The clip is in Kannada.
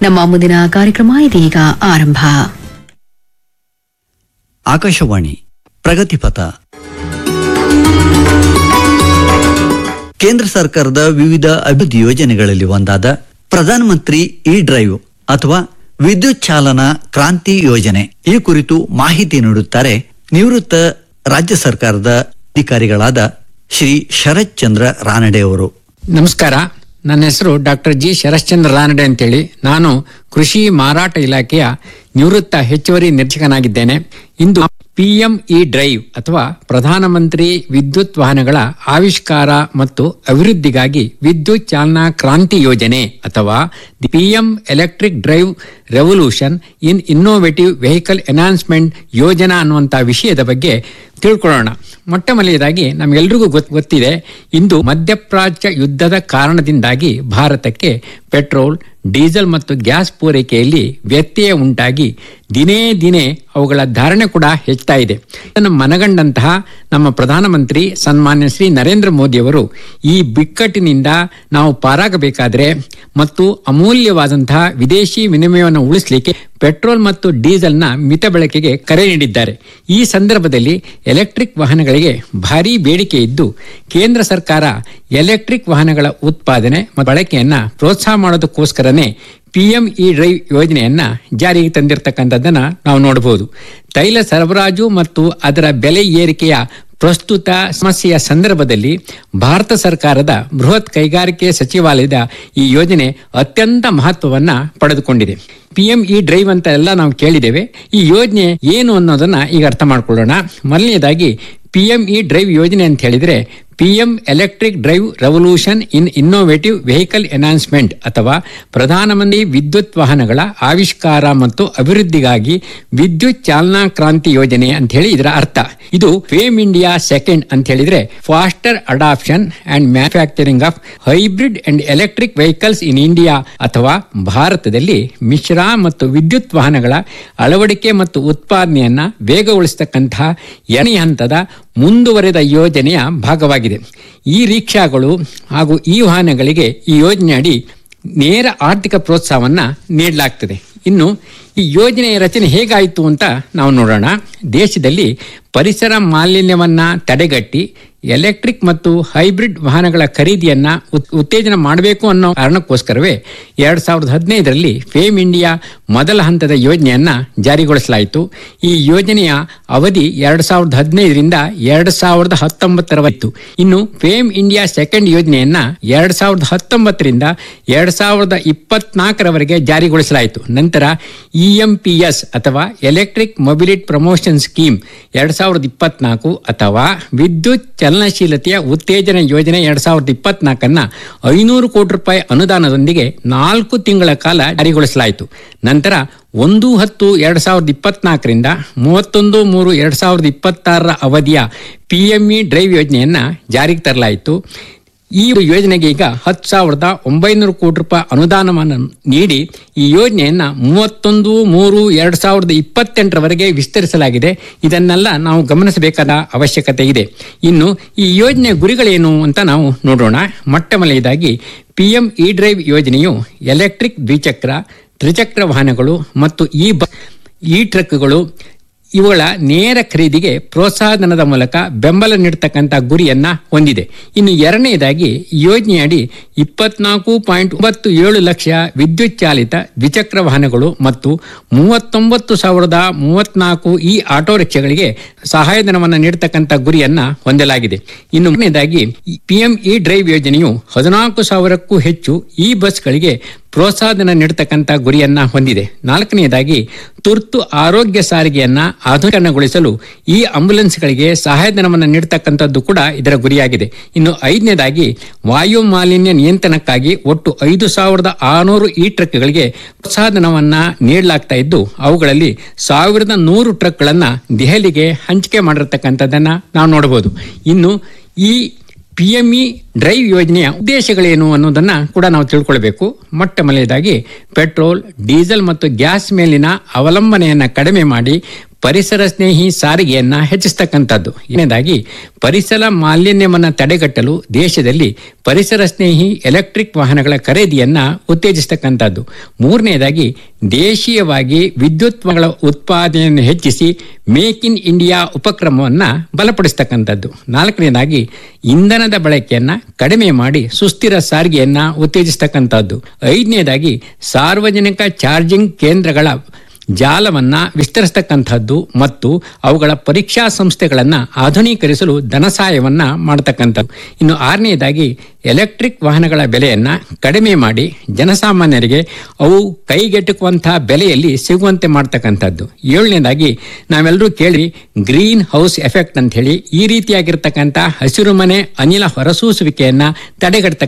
ನಮ್ಮ ಮುಂದಿನ ಕಾರ್ಯಕ್ರಮ ಇದೀಗ ಆರಂಭ ಆಕಾಶವಾಣಿ ಪ್ರಗತಿಪಥ ಕೇಂದ್ರ ಸರ್ಕಾರದ ವಿವಿಧ ಅಭಿವೃದ್ಧಿ ಯೋಜನೆಗಳಲ್ಲಿ ಒಂದಾದ ಪ್ರಧಾನಮಂತ್ರಿ ಇ ಡ್ರೈವ್ ಅಥವಾ ವಿದ್ಯುತ್ ಚಾಲನಾ ಕ್ರಾಂತಿ ಯೋಜನೆ ಈ ಕುರಿತು ಮಾಹಿತಿ ನೀಡುತ್ತಾರೆ ನಿವೃತ್ತ ರಾಜ್ಯ ಸರ್ಕಾರದ ಅಧಿಕಾರಿಗಳಾದ ಶ್ರೀ ಶರತ್ ಚಂದ್ರ ರಾನಡೆ ಅವರು ನಮಸ್ಕಾರ ನನ್ನ ಹೆಸರು ಡಾಕ್ಟರ್ ಜಿ ಶರಶ್ಚಂದ್ರ ರಾನಡೆ ಅಂತೇಳಿ ನಾನು ಕೃಷಿ ಮಾರಾಟ ಇಲಾಖೆಯ ನಿವೃತ್ತ ಹೆಚ್ಚುವರಿ ನಿರ್ದೇಶಕನಾಗಿದ್ದೇನೆ ಇಂದು ಪಿಎಂ ಇ ಡ್ರೈವ್ ಅಥವಾ ಪ್ರಧಾನಮಂತ್ರಿ ವಿದ್ಯುತ್ ವಾಹನಗಳ ಆವಿಷ್ಕಾರ ಮತ್ತು ಅಭಿವೃದ್ಧಿಗಾಗಿ ವಿದ್ಯುತ್ ಚಾಲನಾ ಕ್ರಾಂತಿ ಯೋಜನೆ ಅಥವಾ the PM electric drive revolution in innovative vehicle enhancement ಯೋಜನಾ ಅನ್ನುವಂಥ ವಿಷಯದ ಬಗ್ಗೆ ತಿಳ್ಕೊಳ್ಳೋಣ ಮೊಟ್ಟ ಮೊದಲನೇದಾಗಿ ನಮಗೆಲ್ರಿಗೂ ಗೊತ್ ಗೊತ್ತಿದೆ ಇಂದು ಮಧ್ಯಪ್ರಾಚ್ಯ ಯುದ್ಧದ ಕಾರಣದಿಂದಾಗಿ ಭಾರತಕ್ಕೆ ಪೆಟ್ರೋಲ್ ಡೀಸೆಲ್ ಮತ್ತು ಗ್ಯಾಸ್ ಪೂರೈಕೆಯಲ್ಲಿ ವ್ಯತ್ಯಯ ಉಂಟಾಗಿ ದಿನೇ ದಿನೇ ಅವುಗಳ ಧಾರಣೆ ಕೂಡ ಹೆಚ್ಚುತ್ತಾ ಇದೆ ಇದನ್ನು ಮನಗಂಡಂತಹ ನಮ್ಮ ಪ್ರಧಾನಮಂತ್ರಿ ಸನ್ಮಾನ್ಯ ಶ್ರೀ ನರೇಂದ್ರ ಮೋದಿಯವರು ಈ ಬಿಕ್ಕಟ್ಟಿನಿಂದ ನಾವು ಪಾರಾಗಬೇಕಾದ್ರೆ ಮತ್ತು ಅಮೂಲ್ಯವಾದಂತಹ ವಿದೇಶಿ ವಿನಿಮಯವನ್ನು ಉಳಿಸಲಿಕ್ಕೆ ಪೆಟ್ರೋಲ್ ಮತ್ತು ಡೀಸೆಲ್ನ ಮಿತ ಬಳಕೆಗೆ ಕರೆ ನೀಡಿದ್ದಾರೆ ಈ ಸಂದರ್ಭದಲ್ಲಿ ಎಲೆಕ್ಟ್ರಿಕ್ ವಾಹನಗಳಿಗೆ ಭಾರೀ ಬೇಡಿಕೆ ಇದ್ದು ಕೇಂದ್ರ ಸರ್ಕಾರ ಎಲೆಕ್ಟ್ರಿಕ್ ವಾಹನಗಳ ಉತ್ಪಾದನೆ ಮತ್ತು ಬಳಕೆಯನ್ನ ಪ್ರೋತ್ಸಾಹ ಮಾಡೋದಕ್ಕೋಸ್ಕರನೇ ಪಿಎಂ ಇ ಡ್ರೈವ್ ಯೋಜನೆಯನ್ನ ಜಾರಿಗೆ ತಂದಿರತಕ್ಕಂಥದ್ದನ್ನ ನಾವು ನೋಡಬಹುದು ತೈಲ ಸರಬರಾಜು ಮತ್ತು ಅದರ ಬೆಲೆ ಏರಿಕೆಯ ಪ್ರಸ್ತುತ ಸಮಸ್ಯೆಯ ಸಂದರ್ಭದಲ್ಲಿ ಭಾರತ ಸರ್ಕಾರದ ಬೃಹತ್ ಕೈಗಾರಿಕೆ ಸಚಿವಾಲಯದ ಈ ಯೋಜನೆ ಅತ್ಯಂತ ಮಹತ್ವವನ್ನ ಪಡೆದುಕೊಂಡಿದೆ ಪಿಎಂ ಇ ಡ್ರೈವ್ ಅಂತ ಎಲ್ಲ ನಾವು ಕೇಳಿದ್ದೇವೆ ಈ ಯೋಜನೆ ಏನು ಅನ್ನೋದನ್ನ ಈಗ ಅರ್ಥ ಮಾಡ್ಕೊಳ್ಳೋಣ ಮೊದಲನೇದಾಗಿ ಪಿಎಂ ಇ ಡ್ರೈವ್ ಯೋಜನೆ ಅಂತ ಹೇಳಿದ್ರೆ PM electric drive revolution in innovative vehicle enhancement ಅಥವಾ ಪ್ರಧಾನಮಂತ್ರಿ ವಿದ್ಯುತ್ ವಾಹನಗಳ ಆವಿಷ್ಕಾರ ಮತ್ತು ಅಭಿವೃದ್ಧಿಗಾಗಿ ವಿದ್ಯುತ್ ಚಾಲನಾ ಕ್ರಾಂತಿ ಯೋಜನೆ ಅಂತ ಹೇಳಿ ಇದರ ಅರ್ಥ ಇದು ಫೇಮ್ ಇಂಡಿಯಾ ಸೆಕೆಂಡ್ ಅಂತ ಹೇಳಿದ್ರೆ faster adoption and manufacturing of hybrid and electric vehicles in India ಅಥವಾ ಭಾರತದಲ್ಲಿ ಮಿಶ್ರ ಮತ್ತು ವಿದ್ಯುತ್ ವಾಹನಗಳ ಅಳವಡಿಕೆ ಮತ್ತು ಉತ್ಪಾದನೆಯನ್ನ ವೇಗಗೊಳಿಸತಕ್ಕಂತಹ ಎಣೆ ಹಂತದ ಮುಂದುವರೆದ ಯೋಜನೆಯ ಭಾಗವಾಗಿದೆ ಈ ರಿಕ್ಷಾಗಳು ಹಾಗೂ ಈ ವಾಹನಗಳಿಗೆ ಈ ಯೋಜನೆಯಡಿ ನೇರ ಆರ್ಥಿಕ ಪ್ರೋತ್ಸಾಹವನ್ನ ನೀಡಲಾಗ್ತದೆ ಇನ್ನು ಈ ಯೋಜನೆಯ ರಚನೆ ಹೇಗಾಯಿತು ಅಂತ ನಾವು ನೋಡೋಣ ದೇಶದಲ್ಲಿ ಪರಿಸರ ಮಾಲಿನ್ಯವನ್ನ ತಡೆಗಟ್ಟಿ ಎಲೆಕ್ಟ್ರಿಕ್ ಮತ್ತು ಹೈಬ್ರಿಡ್ ವಾಹನಗಳ ಖರೀದಿಯನ್ನ ಉತ್- ಉತ್ತೇಜನ ಮಾಡಬೇಕು ಅನ್ನೋ ಕಾರಣಕ್ಕೋಸ್ಕರವೇ ಎರಡ್ ಸಾವಿರದ ಹದಿನೈದರಲ್ಲಿ ಫೇಮ್ ಇಂಡಿಯಾ ಮೊದಲ ಹಂತದ ಯೋಜನೆಯನ್ನ ಜಾರಿಗೊಳಿಸಲಾಯಿತು ಈ ಯೋಜನೆಯ ಅವಧಿ ಎರಡ್ ಸಾವಿರದ ಹದಿನೈದರಿಂದ ಎರಡ್ ಸಾವಿರದ ಹತ್ತೊಂಬತ್ತರವರೆತ್ತು ಇನ್ನು ಫೇಮ್ ಇಂಡಿಯಾ ಸೆಕೆಂಡ್ ಯೋಜನೆಯನ್ನ ಎರಡ್ ಸಾವಿರದ ಹತ್ತೊಂಬತ್ತರಿಂದ ಎರಡ್ ಸಾವಿರದ ಇಪ್ಪತ್ನಾಲ್ಕರವರೆಗೆ ಜಾರಿಗೊಳಿಸಲಾಯಿತು ನಂತರ ಇಎಂಪಿಎಸ್ ಅಥವಾ ಎಲೆಕ್ಟ್ರಿಕ್ ಮೊಬಿಲಿಟಿ ಪ್ರಮೋಷನ್ ಸ್ಕೀಮ್ ಎರಡ್ ಸಾವಿರದ ಇಪ್ಪತ್ನಾಲ್ಕು ಅಥವಾ ವಿದ್ಯುತ್ ಚಲನಶೀಲತೆಯ ಉತ್ತೇಜನ ಯೋಜನೆ ಎರಡ್ ಸಾವಿರದ ಇಪ್ಪತ್ನಾಲ್ಕನ್ನ ಐನೂರು ಕೋಟಿ ರೂಪಾಯಿ ಅನುದಾನದೊಂದಿಗೆ ನಾಲ್ಕು ತಿಂಗಳ ಕಾಲ ಜಾರಿಗೊಳಿಸಲಾಯಿತು ನಂತರ ಒಂದು ಹತ್ತು ಎರಡ್ ಸಾವಿರದ ಇಪ್ಪತ್ನಾಲ್ಕರಿಂದ ಮೂವತ್ತೊಂದು ಮೂರು ಎರಡ್ ಸಾವಿರದ ಇಪ್ಪತ್ತಾರರ ಅವಧಿಯ ಪಿಎಂಇ ಡ್ರೈವ್ ಯೋಜನೆಯನ್ನ ಜಾರಿಗೆ ತರಲಾಯಿತು ಈ ಯೋಜನೆಗೆ ಈಗ ಹತ್ತು ಸಾವಿರದ ಒಂಬೈನೂರು ಕೋಟಿ ರೂಪಾಯಿ ಅನುದಾನವನ್ನು ನೀಡಿ ಈ ಯೋಜನೆಯನ್ನ ಮೂವತ್ತೊಂದು ಮೂರು ಎರಡ್ ಸಾವಿರದ ಇಪ್ಪತ್ತೆಂಟರವರೆಗೆ ವಿಸ್ತರಿಸಲಾಗಿದೆ ಇದನ್ನೆಲ್ಲ ನಾವು ಗಮನಿಸಬೇಕಾದ ಅವಶ್ಯಕತೆ ಇದೆ ಇನ್ನು ಈ ಯೋಜನೆಯ ಗುರಿಗಳೇನು ಅಂತ ನಾವು ನೋಡೋಣ ಮೊಟ್ಟ ಮೊದಲನೇದಾಗಿ ಪಿಎಂ ಇ ಡ್ರೈವ್ ಯೋಜನೆಯು ಎಲೆಕ್ಟ್ರಿಕ್ ದ್ವಿಚಕ್ರ ತ್ರಿಚಕ್ರ ವಾಹನಗಳು ಮತ್ತು ಈ ಬ ಈ ಟ್ರಕ್ಗಳು ಇವುಗಳ ನೇರ ಖರೀದಿಗೆ ಪ್ರೋತ್ಸಾಹಧನದ ಮೂಲಕ ಬೆಂಬಲ ನೀಡತಕ್ಕಂಥ ಗುರಿಯನ್ನ ಹೊಂದಿದೆ ಇನ್ನು ಎರಡನೇದಾಗಿ ಈ ಯೋಜನೆಯಡಿ ಇಪ್ಪತ್ನಾಲ್ಕು ಪಾಯಿಂಟ್ ಒಂಬತ್ತು ಏಳು ಲಕ್ಷ ವಿದ್ಯುತ್ ಚಾಲಿತ ದ್ವಿಚಕ್ರ ವಾಹನಗಳು ಮತ್ತು ಮೂವತ್ತೊಂಬತ್ತು ಸಾವಿರದ ಮೂವತ್ನಾಲ್ಕು ಈ ಆಟೋ ರಿಕ್ಷಾಗಳಿಗೆ ಸಹಾಯಧನವನ್ನು ನೀಡತಕ್ಕಂಥ ಗುರಿಯನ್ನ ಹೊಂದಲಾಗಿದೆ ಇನ್ನು ಮೂರನೇದಾಗಿ ಪಿಎಂ ಇ ಡ್ರೈವ್ ಯೋಜನೆಯು ಹದಿನಾಲ್ಕು ಸಾವಿರಕ್ಕೂ ಹೆಚ್ಚು ಈ ಬಸ್ಗಳಿಗೆ ಪ್ರೋತ್ಸಾಹಧನ ನೀಡತಕ್ಕಂಥ ಗುರಿಯನ್ನ ಹೊಂದಿದೆ ನಾಲ್ಕನೆಯದಾಗಿ ತುರ್ತು ಆರೋಗ್ಯ ಸಾರಿಗೆಯನ್ನ ಆಧುನೀಕರಣಗೊಳಿಸಲು ಈ ಆಂಬ್ಯುಲೆನ್ಸ್ಗಳಿಗೆ ಸಹಾಯಧನವನ್ನು ನೀಡತಕ್ಕಂಥದ್ದು ಕೂಡ ಇದರ ಗುರಿಯಾಗಿದೆ ಇನ್ನು ಐದನೇದಾಗಿ ವಾಯು ಮಾಲಿನ್ಯ ನಿಯಂತ್ರಣಕ್ಕಾಗಿ ಒಟ್ಟು ಐದು ಸಾವಿರದ ಆರುನೂರು ಈ ಟ್ರಕ್ಗಳಿಗೆ ಪ್ರೋತ್ಸಾಹಧನವನ್ನ ನೀಡಲಾಗ್ತಾ ಇದ್ದು ಅವುಗಳಲ್ಲಿ ಸಾವಿರದ ನೂರು ಟ್ರಕ್ಗಳನ್ನ ದೆಹಲಿಗೆ ಹಂಚಿಕೆ ಮಾಡಿರ್ತಕ್ಕಂಥದ್ದನ್ನ ನಾವು ನೋಡಬಹುದು ಇನ್ನು ಈ ಪಿಎಂಇ ಡ್ರೈವ್ ಯೋಜನೆಯ ಉದ್ದೇಶಗಳೇನು ಅನ್ನೋದನ್ನ ಕೂಡ ನಾವು ತಿಳ್ಕೊಳ್ಬೇಕು ಮೊಟ್ಟ ಮೊದಲನೇದಾಗಿ ಪೆಟ್ರೋಲ್ ಡೀಸೆಲ್ ಮತ್ತು ಗ್ಯಾಸ್ ಮೇಲಿನ ಅವಲಂಬನೆಯನ್ನ ಕಡಿಮೆ ಮಾಡಿ ಪರಿಸರ ಸ್ನೇಹಿ ಸಾರಿಗೆಯನ್ನ ಹೆಚ್ಚಿಸ್ತಕ್ಕಂಥದ್ದು ಎರಡನೇದಾಗಿ ಪರಿಸರ ಮಾಲಿನ್ಯವನ್ನು ತಡೆಗಟ್ಟಲು ದೇಶದಲ್ಲಿ ಪರಿಸರ ಸ್ನೇಹಿ ಎಲೆಕ್ಟ್ರಿಕ್ ವಾಹನಗಳ ಖರೀದಿಯನ್ನ ಉತ್ತೇಜಿಸ್ತಕ್ಕಂಥದ್ದು ಮೂರನೇದಾಗಿ ದೇಶೀಯವಾಗಿ ವಿದ್ಯುತ್ಗಳ ಉತ್ಪಾದನೆಯನ್ನು ಹೆಚ್ಚಿಸಿ ಮೇಕ್ ಇನ್ ಇಂಡಿಯಾ ಉಪಕ್ರಮವನ್ನು ಬಲಪಡಿಸ್ತಕ್ಕಂಥದ್ದು ನಾಲ್ಕನೇದಾಗಿ ಇಂಧನದ ಬಳಕೆಯನ್ನ ಕಡಿಮೆ ಮಾಡಿ ಸುಸ್ಥಿರ ಸಾರಿಗೆಯನ್ನ ಉತ್ತೇಜಿಸ್ತಕ್ಕಂಥದ್ದು ಐದನೇದಾಗಿ ಸಾರ್ವಜನಿಕ ಚಾರ್ಜಿಂಗ್ ಕೇಂದ್ರಗಳ ಜಾಲವನ್ನ ವಿಸ್ತರಿಸ್ತಕ್ಕಂಥದ್ದು ಮತ್ತು ಅವುಗಳ ಪರೀಕ್ಷಾ ಸಂಸ್ಥೆಗಳನ್ನು ಆಧುನೀಕರಿಸಲು ಧನಸಹಾಯವನ್ನ ಮಾಡತಕ್ಕಂಥದ್ದು ಇನ್ನು ಆರನೆಯದಾಗಿ ಎಲೆಕ್ಟ್ರಿಕ್ ವಾಹನಗಳ ಬೆಲೆಯನ್ನ ಕಡಿಮೆ ಮಾಡಿ ಜನಸಾಮಾನ್ಯರಿಗೆ ಅವು ಕೈಗೆಟುಕುವಂತಹ ಬೆಲೆಯಲ್ಲಿ ಸಿಗುವಂತೆ ಮಾಡ್ತಕ್ಕಂಥದ್ದು ಏಳನೇದಾಗಿ ನಾವೆಲ್ಲರೂ ಕೇಳಿ ಗ್ರೀನ್ ಹೌಸ್ ಎಫೆಕ್ಟ್ ಅಂತ ಹೇಳಿ ಈ ರೀತಿಯಾಗಿರ್ತಕ್ಕಂಥ ಹಸಿರು ಮನೆ ಅನಿಲ ಹೊರಸೂಸುವಿಕೆಯನ್ನ ತಡೆಗಟ್ಟತಕ್ಕ